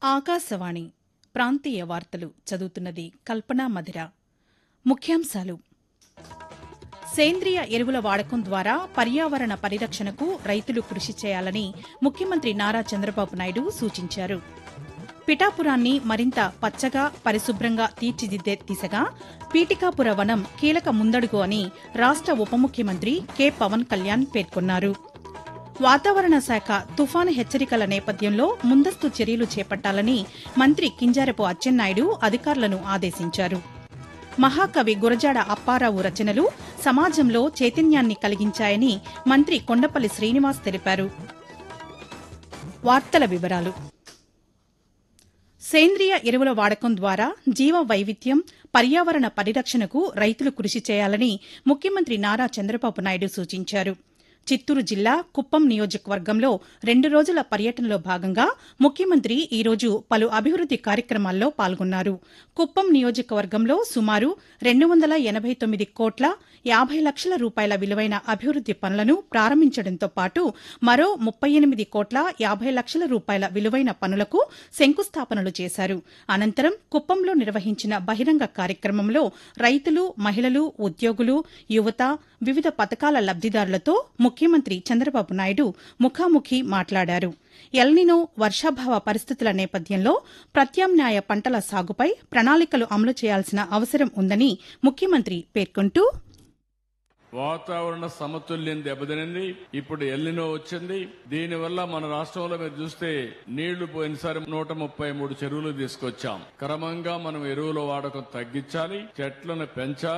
ఆకాశవాణి ప్రాంతీయ వార్తలు చదువుతున్నది కల్పనా మధిర ముఖ్యాంశాలు సేంద్రియ ఎరువుల వాడకం ద్వారా పర్యావరణ పరిరక్షణకు రైతులు కృషి చేయాలని ముఖ్యమంత్రి నారా చంద్రబాబు నాయుడు సూచించారు పిఠాపురాన్ని మరింత పచ్చగా పరిశుభ్రంగా తీర్చిదిద్దే దిశగా పీటికాపుర వనం కీలక ముందడుగు అని రాష్ట ఉప ముఖ్యమంత్రి కె పవన్ కళ్యాణ్ పేర్కొన్నారు వాతావరణ శాఖ తుఫాను హెచ్చరికల నేపథ్యంలో ముందస్తు చర్యలు చేపట్టాలని మంత్రి కింజారపు అచ్చెన్నాయుడు అధికారులను ఆదేశించారు మహాకవి గురజాడ అప్పారావు రచనలు సమాజంలో చైతన్యాన్ని కలిగించాయని మంత్రి కొండపల్లి శ్రీనివాస్ తెలిపారు వార్తల వివరాలు సేంద్రియ ఎరువుల వాడకం ద్వారా జీవ వైవిధ్యం పర్యావరణ పరిరక్షణకు రైతులు కృషి చేయాలని ముఖ్యమంత్రి నారా చంద్రబాబు నాయుడు సూచించారు చిత్తూరు జిల్లా కుప్పం నియోజకవర్గంలో రెండు రోజుల పర్యటనలో భాగంగా ముఖ్యమంత్రి ఈరోజు పలు అభివృద్ది కార్యక్రమాల్లో పాల్గొన్నారు కుప్పం నియోజకవర్గంలో సుమారు రెండు వందల ఎనబై తొమ్మిది కోట్ల యాబై లక్షల రూపాయల విలువైన అభివృద్ది పనులను ప్రారంభించడంతో పాటు మరో ముప్పై ఎనిమిది కోట్ల యాబై లక్షల రూపాయల విలువైన పనులకు శంకుస్థాపనలు చేశారు అనంతరం కుప్పంలో నిర్వహించిన బహిరంగ కార్యక్రమంలో రైతులు మహిళలు ఉద్యోగులు యువత వివిధ పథకాల లబ్దిదారులతో ముఖ్యమంత్రి చంద్రబాబు నాయుడు ముఖాముఖి మాట్లాడారు ఎల్నినో వర్షాభావ పరిస్థితుల నేపథ్యంలో ప్రత్యామ్నాయ పంటల సాగుపై ప్రణాళికలు అమలు చేయాల్సిన అవసరం ఉందని ముఖ్యమంత్రి పేర్కొంటూ వాతావరణ సమతుల్యం దెబ్బతినింది ఇప్పుడు ఎల్లినో వచ్చింది దీనివల్ల మన రాష్ట్రంలో మీరు చూస్తే నీళ్లు పోయినసారి నూట ముప్పై మూడు చెరువులు తీసుకొచ్చాం క్రమంగా మనం ఎరువుల వాడకం తగ్గించాలి చెట్లను పెంచాలి